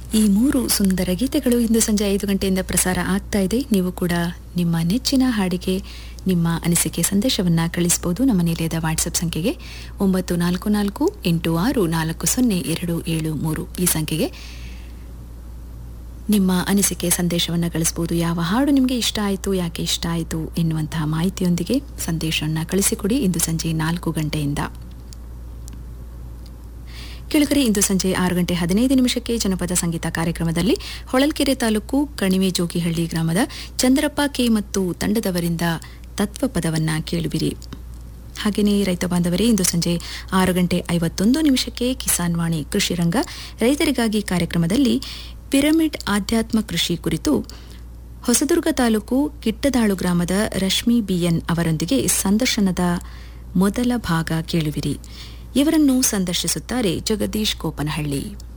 ಈ ಮೂರು ಸುಂದರ ಗೀತೆಗಳು ಇಂದು ಸಂಜೆ ಐದು ಗಂಟೆಯಿಂದ ಪ್ರಸಾರ ಆಗ್ತಾ ಇದೆ ನೀವು ಕೂಡ ನಿಮ್ಮ ನೆಚ್ಚಿನ ಹಾಡಿಗೆ ನಿಮ್ಮ ಅನಿಸಿಕೆ ಸಂದೇಶವನ್ನು ಕಳಿಸಬಹುದು ನಮ್ಮ ನಿಲಯದ ವಾಟ್ಸಪ್ ಸಂಖ್ಯೆಗೆ ಒಂಬತ್ತು ನಾಲ್ಕು ನಾಲ್ಕು ಎಂಟು ಆರು ನಾಲ್ಕು ಸೊನ್ನೆ ಎರಡು ಏಳು ಮೂರು ಈ ಸಂಖ್ಯೆಗೆ ನಿಮ್ಮ ಅನಿಸಿಕೆ ಸಂದೇಶವನ್ನು ಕಳಿಸಬಹುದು ಯಾವ ಹಾಡು ನಿಮಗೆ ಇಷ್ಟ ಆಯಿತು ಯಾಕೆ ಇಷ್ಟ ಆಯಿತು ಎನ್ನುವಂತಹ ಮಾಹಿತಿಯೊಂದಿಗೆ ಸಂದೇಶವನ್ನು ಕಳಿಸಿಕೊಡಿ ಇಂದು ಸಂಜೆ ನಾಲ್ಕು ಗಂಟೆಯಿಂದ ಕೆಳಗರೆ ಇಂದು ಸಂಜೆ ಆರು ಗಂಟೆ ಹದಿನೈದು ನಿಮಿಷಕ್ಕೆ ಜನಪದ ಸಂಗೀತ ಕಾರ್ಯಕ್ರಮದಲ್ಲಿ ಹೊಳಲ್ಕೆರೆ ತಾಲೂಕು ಕಣಿವೆ ಜೋಗಿಹಳ್ಳಿ ಗ್ರಾಮದ ಚಂದ್ರಪ್ಪ ಕೆ ಮತ್ತು ತಂಡದವರಿಂದ ತತ್ವಪದವನ್ನ ಕೇಳುವಿರಿ ಹಾಗೆಯೇ ರೈತ ಬಾಂಧವರೇ ಇಂದು ಸಂಜೆ ಆರು ಗಂಟೆ ಐವತ್ತೊಂದು ನಿಮಿಷಕ್ಕೆ ಕಿಸಾನ್ ವಾಣಿ ಕೃಷಿ ರಂಗ ರೈತರಿಗಾಗಿ ಕಾರ್ಯಕ್ರಮದಲ್ಲಿ ಪಿರಮಿಡ್ ಆಧ್ಯಾತ್ಮ ಕೃಷಿ ಕುರಿತು ಹೊಸದುರ್ಗ ತಾಲೂಕು ಕಿಟ್ಟದಾಳು ಗ್ರಾಮದ ರಶ್ಮಿ ಬಿಎನ್ ಅವರೊಂದಿಗೆ ಸಂದರ್ಶನದ ಮೊದಲ ಭಾಗ ಕೇಳುವಿರಿ ಇವರನ್ನು ಸಂದರ್ಶಿಸುತ್ತಾರೆ ಜಗದೀಶ್ ಕೋಪನಹಳ್ಳಿ